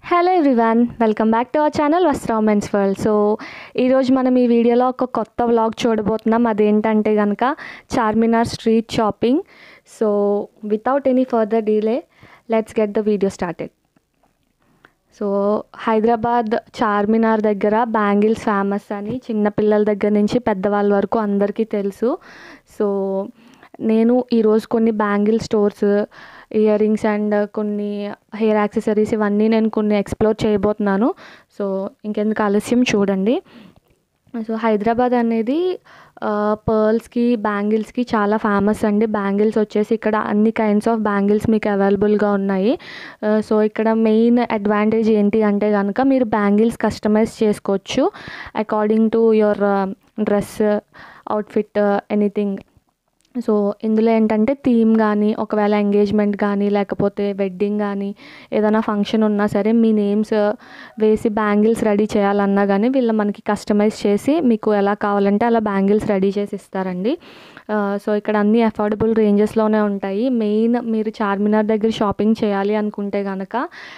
hello everyone welcome back to our channel Vastra women's world so ఈరోజు మనం ఈ వీడియోలో ఒక కొత్త వ్లాగ్ చూడబోతున్నాం అదేంటంటే కనుక Charminar street shopping so without any further delay let's get the video started so Hyderabad Charminar దగ్గర బ్యాంగిల్స్ ఫేమస్ అని చిన్నపిల్లల దగ్గర నుంచి పెద్దవాళ్ళ వరకు అందరికీ తెలుసు సో నేను ఈరోజు కొన్ని bangle stores earrings and కొన్ని హెయిర్ యాక్సెసరీస్ ఇవన్నీ నేను కొన్ని ఎక్స్ప్లోర్ చేయబోతున్నాను సో ఇంకెందుకు ఆలస్యం చూడండి సో హైదరాబాద్ అనేది పర్ల్స్కి బ్యాంగిల్స్కి చాలా ఫేమస్ అండి బ్యాంగిల్స్ వచ్చేసి ఇక్కడ అన్ని కైండ్స్ ఆఫ్ బ్యాంగిల్స్ మీకు అవైలబుల్గా ఉన్నాయి సో ఇక్కడ మెయిన్ అడ్వాంటేజ్ ఏంటి అంటే కనుక మీరు బ్యాంగిల్స్ కస్టమైజ్ చేసుకోవచ్చు according to your dress outfit anything so ఇందులో ఏంటంటే థీమ్ కానీ ఒకవేళ ఎంగేజ్మెంట్ కానీ లేకపోతే వెడ్డింగ్ కానీ ఏదైనా ఫంక్షన్ ఉన్నా సరే మీ నేమ్స్ వేసి బ్యాంగిల్స్ రెడీ చేయాలన్నా కానీ వీళ్ళు మనకి కస్టమైజ్ చేసి మీకు ఎలా కావాలంటే అలా బ్యాంగిల్స్ రెడీ చేసి ఇస్తారండి సో ఇక్కడ అన్ని అఫోర్డబుల్ రేంజెస్లోనే ఉంటాయి మెయిన్ మీరు చార్మినార్ దగ్గర షాపింగ్ చేయాలి అనుకుంటే కనుక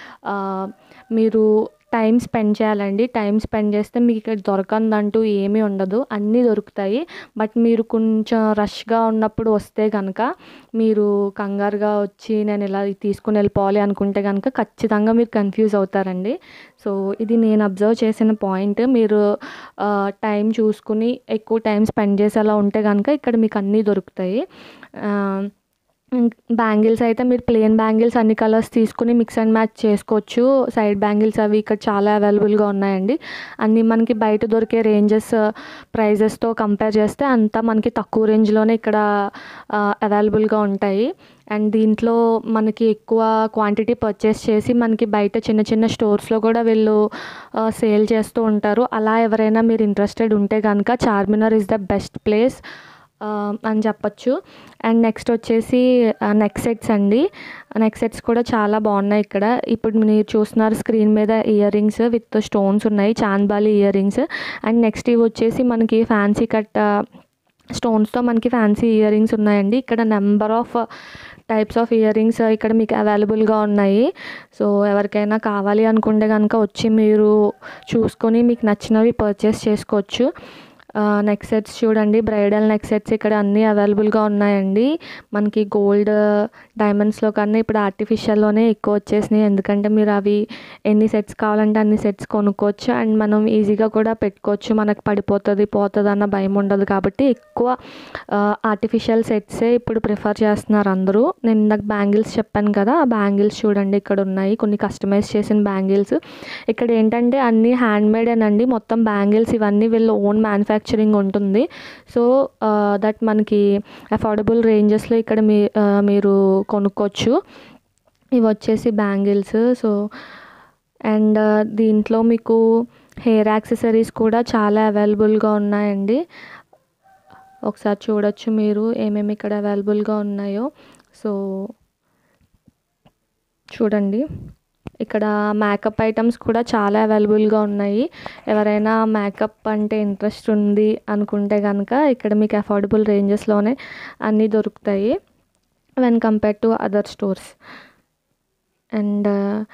మీరు టైం స్పెండ్ చేయాలండి టైం స్పెండ్ చేస్తే మీకు ఇక్కడ దొరకందంటూ ఏమీ ఉండదు అన్నీ దొరుకుతాయి బట్ మీరు కొంచెం రష్గా ఉన్నప్పుడు వస్తే కనుక మీరు కంగారుగా వచ్చి నేను ఇలా తీసుకుని వెళ్ళిపోవాలి అనుకుంటే కనుక ఖచ్చితంగా మీరు కన్ఫ్యూజ్ అవుతారండి సో ఇది నేను అబ్జర్వ్ చేసిన పాయింట్ మీరు టైం చూసుకుని ఎక్కువ టైం స్పెండ్ చేసేలా ఉంటే కనుక ఇక్కడ మీకు అన్నీ దొరుకుతాయి బ్యాంగిల్స్ అయితే మీరు ప్లెయిన్ బ్యాంగిల్స్ అన్ని కలర్స్ తీసుకుని మిక్స్ అండ్ మ్యాచ్ చేసుకోవచ్చు సైడ్ బ్యాంగిల్స్ అవి ఇక్కడ చాలా అవైలబుల్గా ఉన్నాయండి అన్నీ మనకి బయట దొరికే రేంజెస్ ప్రైజెస్తో కంపేర్ చేస్తే అంతా మనకి తక్కువ రేంజ్లోనే ఇక్కడ అవైలబుల్గా ఉంటాయి అండ్ దీంట్లో మనకి ఎక్కువ క్వాంటిటీ పర్చేస్ చేసి మనకి బయట చిన్న చిన్న స్టోర్స్లో కూడా వీళ్ళు సేల్ చేస్తూ ఉంటారు అలా ఎవరైనా మీరు ఇంట్రెస్టెడ్ ఉంటే కనుక Charminar is the best place అని చెప్పచ్చు అండ్ నెక్స్ట్ వచ్చేసి నెక్ సెట్స్ అండి నెక్ సెట్స్ కూడా చాలా బాగున్నాయి ఇక్కడ ఇప్పుడు మీరు చూస్తున్నారు స్క్రీన్ మీద ఇయర్ రింగ్స్ విత్ స్టోన్స్ ఉన్నాయి chandbali earrings and next ఇవి వచ్చేసి మనకి ఫ్యాన్సీ కట్ స్టోన్స్తో మనకి ఫ్యాన్సీ ఇయర్ రింగ్స్ ఉన్నాయండి ఇక్కడ number of types of earrings ఇక్కడ మీకు అవైలబుల్గా ఉన్నాయి సో ఎవరికైనా కావాలి అనుకుంటే కనుక వచ్చి మీరు చూసుకొని మీకు నచ్చినవి పర్చేస్ చేసుకోవచ్చు నెక్ సెట్స్ చూడండి బ్రైడల్ నెక్ సెట్స్ ఇక్కడ అన్నీ అవైలబుల్గా ఉన్నాయండి మనకి గోల్డ్ డైమండ్స్లో కన్నా ఇప్పుడు ఆర్టిఫిషియల్లోనే ఎక్కువ వచ్చేసినాయి ఎందుకంటే మీరు అవి ఎన్ని సెట్స్ కావాలంటే అన్ని సెట్స్ కొనుక్కోవచ్చు అండ్ మనం ఈజీగా కూడా పెట్టుకోవచ్చు మనకు పడిపోతుంది పోతుంది అన్న భయం ఉండదు కాబట్టి ఎక్కువ ఆర్టిఫిషియల్ సెట్సే ఇప్పుడు ప్రిఫర్ చేస్తున్నారు అందరూ నేను ఇందాక బ్యాంగిల్స్ చెప్పాను కదా ఆ బ్యాంగిల్స్ చూడండి ఇక్కడ ఉన్నాయి కొన్ని కస్టమైజ్ చేసిన బ్యాంగిల్స్ ఇక్కడ ఏంటంటే అన్నీ హ్యాండ్ మేడేనండి మొత్తం బ్యాంగిల్స్ ఇవన్నీ వీళ్ళు ఓన్ మ్యానుఫ్యాక్చర్ మ్యానుఫ్యాక్చరింగ్ ఉంటుంది సో దట్ మనకి అఫోర్డబుల్ రేంజెస్లో ఇక్కడ మీ మీరు కొనుక్కోవచ్చు ఇవి వచ్చేసి బ్యాంగిల్స్ సో అండ్ దీంట్లో మీకు హెయిర్ యాక్సెసరీస్ కూడా చాలా అవైలబుల్గా ఉన్నాయండి ఒకసారి చూడొచ్చు మీరు ఏమేమి ఇక్కడ అవైలబుల్గా ఉన్నాయో సో చూడండి ఇక్కడ మేకప్ ఐటమ్స్ కూడా చాలా అవైలబుల్గా ఉన్నాయి ఎవరైనా మేకప్ అంటే ఇంట్రెస్ట్ ఉంది అనుకుంటే కనుక ఇక్కడ మీకు అఫోర్డబుల్ రేంజెస్లోనే అన్నీ దొరుకుతాయి when compare to other stores and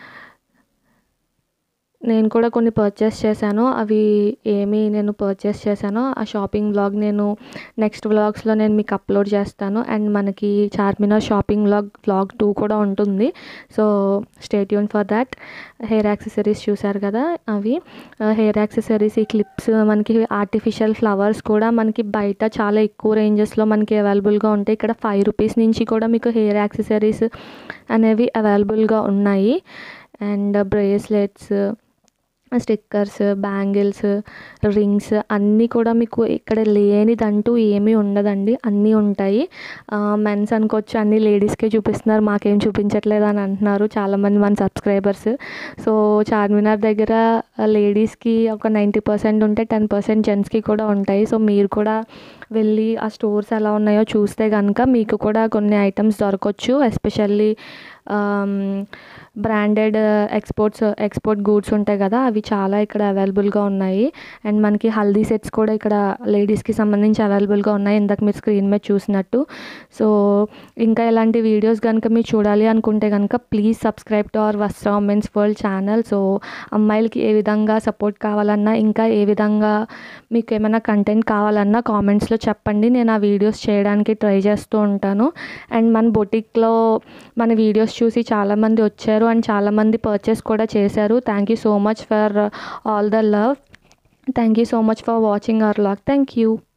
నేను కూడా కొన్ని పర్చేస్ చేశాను అవి ఏమి నేను పర్చేస్ చేశానో ఆ షాపింగ్ వ్లాగ్ నేను నెక్స్ట్ వ్లాగ్స్లో నేను మీకు అప్లోడ్ చేస్తాను అండ్ మనకి Charminar shopping vlog vlog two కూడా ఉంటుంది సో స్టేట్ యూన్ ఫర్ దాట్ హెయిర్ యాక్సెసరీస్ చూసారు కదా అవి హెయిర్ యాక్సెసరీస్ ఈ క్లిప్స్ మనకి ఆర్టిఫిషియల్ ఫ్లవర్స్ కూడా మనకి బయట చాలా ఎక్కువ రేంజెస్లో మనకి అవైలబుల్గా ఉంటాయి ఇక్కడ ఫైవ్ రూపీస్ నుంచి కూడా మీకు హెయిర్ యాక్సెసరీస్ అనేవి అవైలబుల్గా ఉన్నాయి and bracelets stickers bangles rings అన్నీ కూడా మీకు ఇక్కడ లేనిదంటూ ఏమీ ఉండదండి అన్నీ ఉంటాయి మెన్స్ అనుకోవచ్చు అన్నీ లేడీస్కే చూపిస్తున్నారు మాకేం చూపించట్లేదు అని అంటున్నారు చాలామంది మన సబ్స్క్రైబర్స్ సో చార్మినార్ దగ్గర లేడీస్కి ఒక నైంటీ పర్సెంట్ ఉంటే టెన్ పర్సెంట్ జెంట్స్కి కూడా ఉంటాయి సో మీరు కూడా వెళ్ళి ఆ స్టోర్స్ ఎలా ఉన్నాయో చూస్తే కనుక మీకు కూడా కొన్ని ఐటమ్స్ దొరకవచ్చు especially branded exports export goods ఉంటాయి కదా అవి చాలా ఇక్కడ అవైలబుల్గా ఉన్నాయి అండ్ మనకి హల్దీ సెట్స్ కూడా ఇక్కడ లేడీస్కి సంబంధించి అవైలబుల్గా ఉన్నాయి ఇందాక మీరు స్క్రీన్ మీద చూసినట్టు సో ఇంకా ఇలాంటి వీడియోస్ కనుక మీరు చూడాలి అనుకుంటే కనుక please subscribe to our Vastra women's world channel so అమ్మాయిలకి ఏ విధంగా సపోర్ట్ కావాలన్నా ఇంకా ఏ విధంగా మీకు ఏమైనా కంటెంట్ కావాలన్నా కామెంట్స్లో చెప్పండి నేను ఆ వీడియోస్ చేయడానికి ట్రై చేస్తూ ఉంటాను అండ్ మన బొటిక్లో మన వీడియోస్ చూసి చాలామంది వచ్చారు అండ్ చాలామంది పర్చేస్ కూడా చేశారు thank you so much for all the love thank you so much for watching our vlog thank you